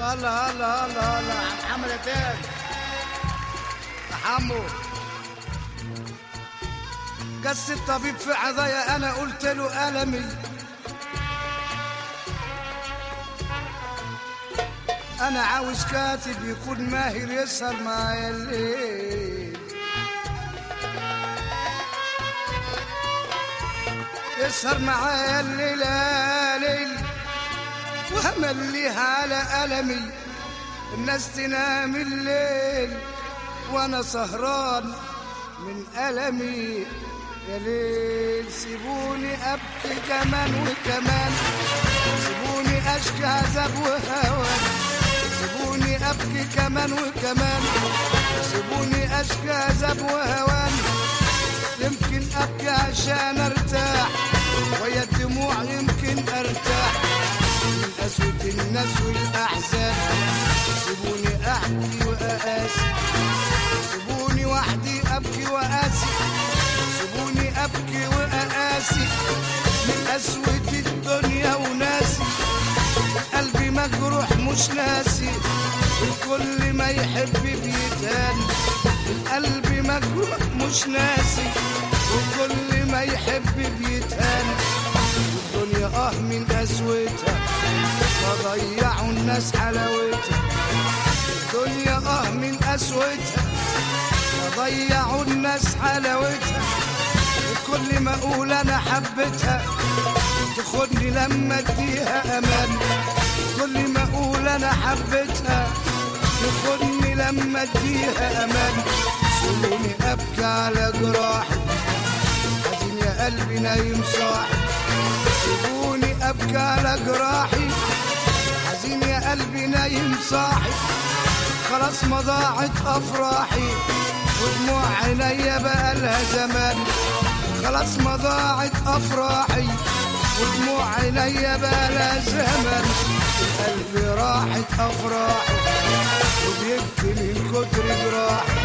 الله الله الله الله عم حمد تاني يا حمو قص الطبيب في عضايا انا قلت له المي انا عاوز كاتب يكون ماهر يسهر معايا الليل يسهر معايا الليل يا ليل وهمليها على ألمي الناس تنام الليل وانا سهران من ألمي يا ليل سيبوني أبكي كمان وكمان سيبوني أشكي عذاب وهوان سيبوني أبكي كمان وكمان سيبوني أشكي عذاب وهوان يمكن أبكي عشان أرتاح ويا الدموع يمكن أرتاح من قسوة الناس والأحزان سيبوني أحكي وأقاسي سيبوني وحدي أبكي وأقاسي سيبوني أبكي وأقاسي من قسوة الدنيا وناسي قلبي مجروح مش ناسي الكل ما يحب بيتهان القلب مجروح مش ناسي وكل ما يحب بيتهان الدنيا اه من قسوتها فضيعوا الناس حلاوتها الدنيا اه من قسوتها فضيعوا الناس حلاوتها كل ما اقول انا حبيتها تاخدني لما اديها امان كل ما اقول انا حبيتها تاخدني لما اديها امان سيبوني ابكي على جراحي حزين يا قلبي نايم صاحي سيبوني ابكي على جراحي حزين يا قلبي نايم صاحي خلاص ما ضاعت افراحي ودموع عينيا بقى لها زمان خلاص ما ضاعت افراحي ودموع عينيا بقى لها زمان قلبي راحت افراحي وبيبكي من كتر جراحي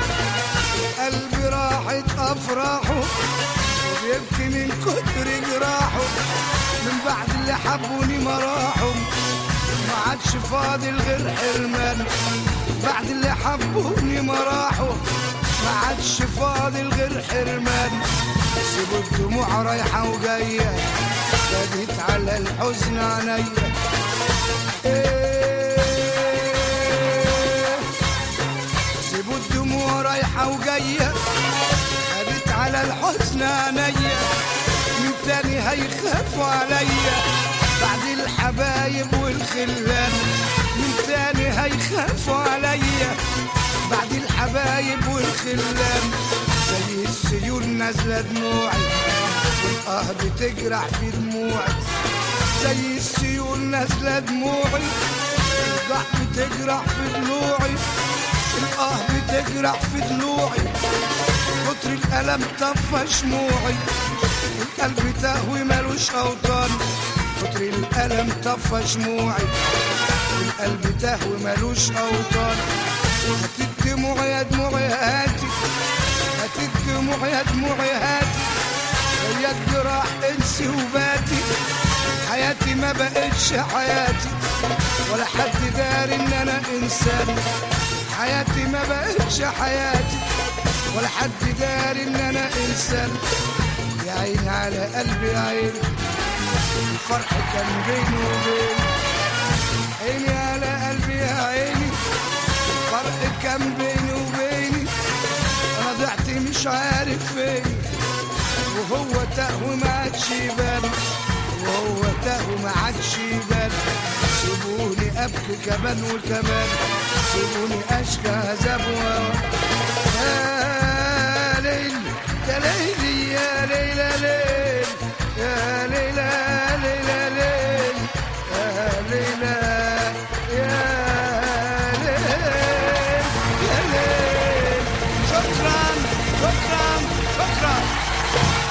قلبي راحت افراحه وبيبكي من كتر جراحه من بعد اللي حبوني ما راحوا ما عادش فاضل غير حرمان بعد اللي حبوني ما راحوا ما عادش فاضل غير حرمان سيبوا الدموع رايحة وجاية بديت على الحزن عينيا إيه سيبوا الدموع رايحة وجاية بديت على الحزن عينيا من تاني هيخافوا عليا بعد الحبايب والخلان من تاني هيخافوا عليا بعد الحبايب والخلان زي السيول نازلة دموعي والآه بتجرح في دموعي زي السيول نازلة دموعي الضح بتجرح في ضلوعي الآه بتجرح في ضلوعي كتر الألم طفى شموعي القلب تهوي ملوش أوطان كتر الألم طفى شموعي القلب تهوي ملوش أوطان هات الدموع يا دموعي هاتي هات الدموع يا دموعي هاتي يا الجراح انسي وباتي حياتي ما بقتش حياتي ولا حد داري ان انا انسان حياتي ما بقتش حياتي ولا حد داري ان انا انسان يا عيني على قلبي يا عيني الفرح كان بيني وبين عيني على قلبي يا عيني الفرق كان بيني وبيني انا ضعت مش عارف فين وهو تهوى ما عادش يبان وهو تهوى ما عادش يبان سيبوني ابكي كمان وكمان سيبوني اشكى عذاب يا ليل يا ليل يا ليل يا ليل يا ليل يا ليل يا ليل يا ليل يا ليل يا ليل شكرا شكرا شكرا